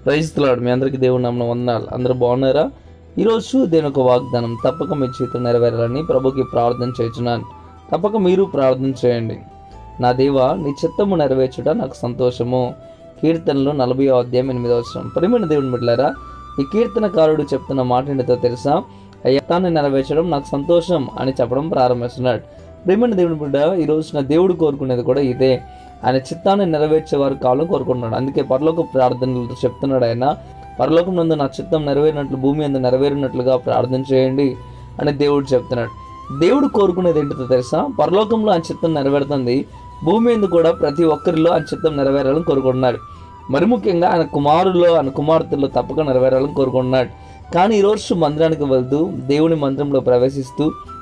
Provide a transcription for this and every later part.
ప్రైజ్లాడు మీ అందరికీ దేవుని నామన వందనాలు అందరూ బాగున్నారా ఈరోజు దేని ఒక వాగ్దానం తప్పక మీ జీవితం నెరవేరాలని ప్రభుకి ప్రార్థన చేస్తున్నాను తప్పక మీరు ప్రార్థన చేయండి నా దేవ నీ చిత్తము నెరవేర్చుట నాకు సంతోషము కీర్తనలు నలభై అధ్యాయం ఎనిమిదో వచ్చిన ప్రియమైన దేవుని బిడ్డలారా ఈ కీర్తనకారుడు చెప్తున్న మాట ఏంటో తెలుసా అయ్యా తాను నెరవేర్చడం నాకు సంతోషం అని చెప్పడం ప్రారంభిస్తున్నాడు ప్రియమైన దేవుని బిడ్డ ఈ రోజున దేవుడు కోరుకునేది కూడా ఇదే ఆయన చిత్తాన్ని నెరవేర్చేవారు కావాలని కోరుకుంటున్నాడు అందుకే పరలోక ప్రార్థనలు చెప్తున్నాడు ఆయన పరలోకం నందు నా చిత్తం నెరవేరినట్లు భూమి అందు నెరవేరినట్లుగా ప్రార్థన చేయండి అని దేవుడు చెప్తున్నాడు దేవుడు కోరుకునేది ఏంటో తెలుసా పరలోకంలో ఆయన చిత్తం నెరవేరుతుంది భూమి ఎందు కూడా ప్రతి ఒక్కరిలో ఆయన చిత్తం నెరవేరాలని కోరుకుంటున్నాడు మరి ముఖ్యంగా ఆయన కుమారుల్లో ఆయన కుమార్తెల్లో తప్పక నెరవేరాలని కోరుకుంటున్నాడు కానీ ఈరోజు మందిరానికి వెళ్తూ దేవుని మందిరంలో ప్రవేశిస్తూ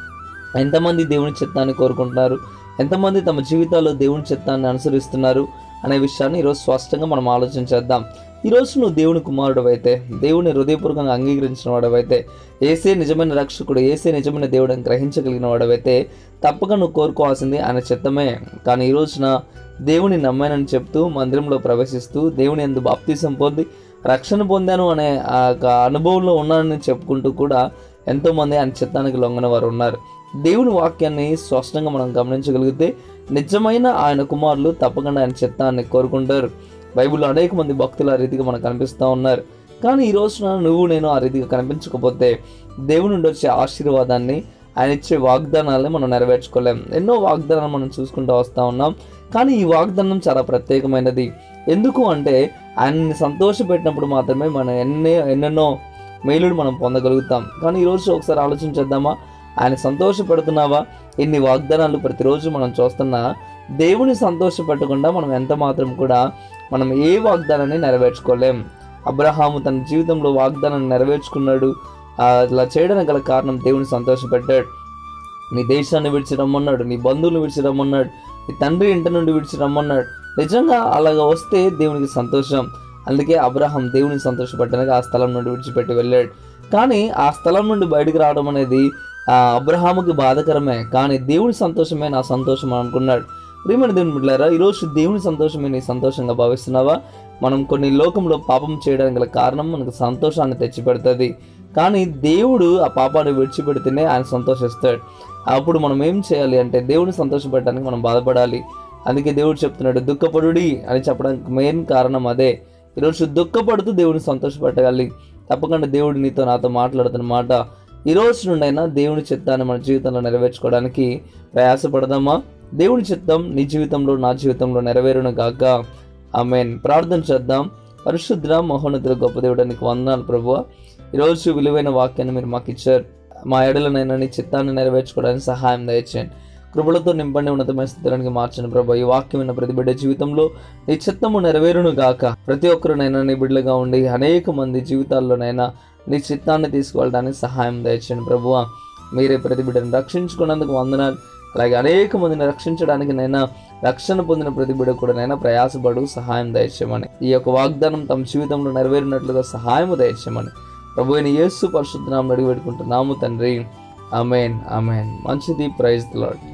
ఎంతమంది దేవుని చిత్తాన్ని కోరుకుంటున్నారు ఎంతమంది తమ జీవితాల్లో దేవుని చిత్తాన్ని అనుసరిస్తున్నారు అనే విషయాన్ని ఈరోజు స్పష్టంగా మనం ఆలోచించేద్దాం ఈరోజు నువ్వు దేవుని కుమారుడు అయితే దేవుని హృదయపూర్వకంగా అంగీకరించిన వాడవైతే ఏసే నిజమైన రక్షకుడు ఏసే నిజమైన దేవుడిని గ్రహించగలిగిన వాడవైతే తప్పక నువ్వు కోరుకోవాల్సింది ఆయన చిత్తమే కానీ ఈ రోజున దేవుని నమ్మానని చెప్తూ మందిరంలో ప్రవేశిస్తూ దేవుని ఎందు బాప్తీసం పొంది రక్షణ పొందాను అనే ఆ యొక్క అనుభవంలో ఉన్నానని చెప్పుకుంటూ కూడా ఎంతోమంది ఆయన చిత్తానికి లొంగని వారు ఉన్నారు దేవుని వాక్యాన్ని స్పష్టంగా మనం గమనించగలిగితే నిజమైన ఆయన కుమారులు తప్పకుండా ఆయన చిత్తాన్ని కోరుకుంటారు బైబిల్లో అనేక మంది భక్తులు ఆ రీతిగా మనకు కనిపిస్తూ ఉన్నారు కానీ ఈ రోజున నువ్వు నేను ఆ రీతిగా కనిపించకపోతే దేవుని నుండి వచ్చే ఆశీర్వాదాన్ని ఆయన ఇచ్చే వాగ్దానాలని మనం నెరవేర్చుకోలేం ఎన్నో వాగ్దానాలు మనం చూసుకుంటూ వస్తూ ఉన్నాం కానీ ఈ వాగ్దానం చాలా ప్రత్యేకమైనది ఎందుకు అంటే ఆయన్ని సంతోషపెట్టినప్పుడు మాత్రమే మనం ఎన్నో ఎన్నెన్నో మేలుడు మనం పొందగలుగుతాం కానీ ఈరోజు ఒకసారి ఆలోచించేద్దామా ఆయన సంతోషపెడుతున్నావా ఇన్ని వాగ్దానాలు ప్రతిరోజు మనం చూస్తున్నా దేవుని సంతోషపెట్టకుండా మనం ఎంత మాత్రం కూడా మనం ఏ వాగ్దానాన్ని నెరవేర్చుకోలేం అబ్రహాము తన జీవితంలో వాగ్దానాన్ని నెరవేర్చుకున్నాడు ఆ, అలా చేయడానికి గల కారణం దేవుని సంతోషపెట్టాడు నీ దేశాన్ని విడిచి రమ్మన్నాడు నీ బంధువులు విడిచి రమ్మన్నాడు నీ తండ్రి ఇంటి నుండి విడిచి రమ్మన్నాడు నిజంగా అలాగ వస్తే దేవునికి సంతోషం అందుకే అబ్రహాం దేవుని సంతోషపెట్టడానికి ఆ స్థలం నుండి విడిచిపెట్టి వెళ్ళాడు కానీ ఆ స్థలం నుండి బయటికి రావడం అనేది ఆ అబ్రహాముకి బాధకరమే కానీ దేవుని సంతోషమే నా సంతోషం అని అనుకున్నాడు ప్రియమైన దేవుని బిడ్డారా ఈరోజు దేవుని సంతోషమే నీ సంతోషంగా భావిస్తున్నావా మనం కొన్ని లోకంలో పాపం చేయడానికి గల కారణం మనకు సంతోషాన్ని తెచ్చిపెడుతుంది కానీ దేవుడు ఆ పాపాన్ని విడిచిపెడితేనే ఆయన సంతోషిస్తాడు అప్పుడు మనం ఏం చేయాలి అంటే దేవుని సంతోషపెట్టడానికి మనం బాధపడాలి అందుకే దేవుడు చెప్తున్నాడు దుఃఖపడుడి అని చెప్పడానికి మెయిన్ కారణం అదే ఈరోజు దుఃఖపడుతూ దేవుని సంతోషపెట్టగలి తప్పకుండా దేవుడు నీతో నాతో మాట్లాడుతున్న మాట ఈ రోజు నుండైనా దేవుని చిత్తాన్ని మన జీవితంలో నెరవేర్చుకోవడానికి ప్రయాసపడదామా దేవుని చిత్తం నీ జీవితంలో నా జీవితంలో నెరవేరును గాక ఆమెన్ ప్రార్థన చేద్దాం పరిశుద్ర మహోన్నతుల గొప్ప దేవుడానికి వందనాలు ప్రభువ ఈరోజు విలువైన వాక్యాన్ని మీరు మాకు ఇచ్చారు మా ఎడలనైనా నీ చిత్తాన్ని నెరవేర్చుకోవడానికి సహాయం దయచేయండి కృపలతో నింపండి ఉన్నతమైన స్థితిలోనికి మార్చండి ప్రభు ఈ వాక్యం విన్న ప్రతి బిడ్డ జీవితంలో నీ చిత్తము నెరవేరును గాక ప్రతి ఒక్కరునైనా నీ బిడ్డలుగా ఉండి అనేక మంది జీవితాల్లోనైనా నీ చిత్తాన్ని తీసుకువెళ్ళడానికి సహాయం దయచేయండి ప్రభువ మీరే ప్రతి బిడ్డను రక్షించుకున్నందుకు వందనాలు అలాగే అనేక మందిని రక్షించడానికి నైనా రక్షణ పొందిన ప్రతి బిడ్డ కూడా నైనా ప్రయాసపడు సహాయం దయచేయమని ఈ యొక్క వాగ్దానం తమ జీవితంలో నెరవేరినట్లుగా సహాయము దయచేయమని ప్రభు అయిన యేసు పరిశుద్ధనామం అడిగి పెట్టుకుంటున్నాము తండ్రి అమేన్ అమేన్ మంచిది ప్రైజ్ లాడ్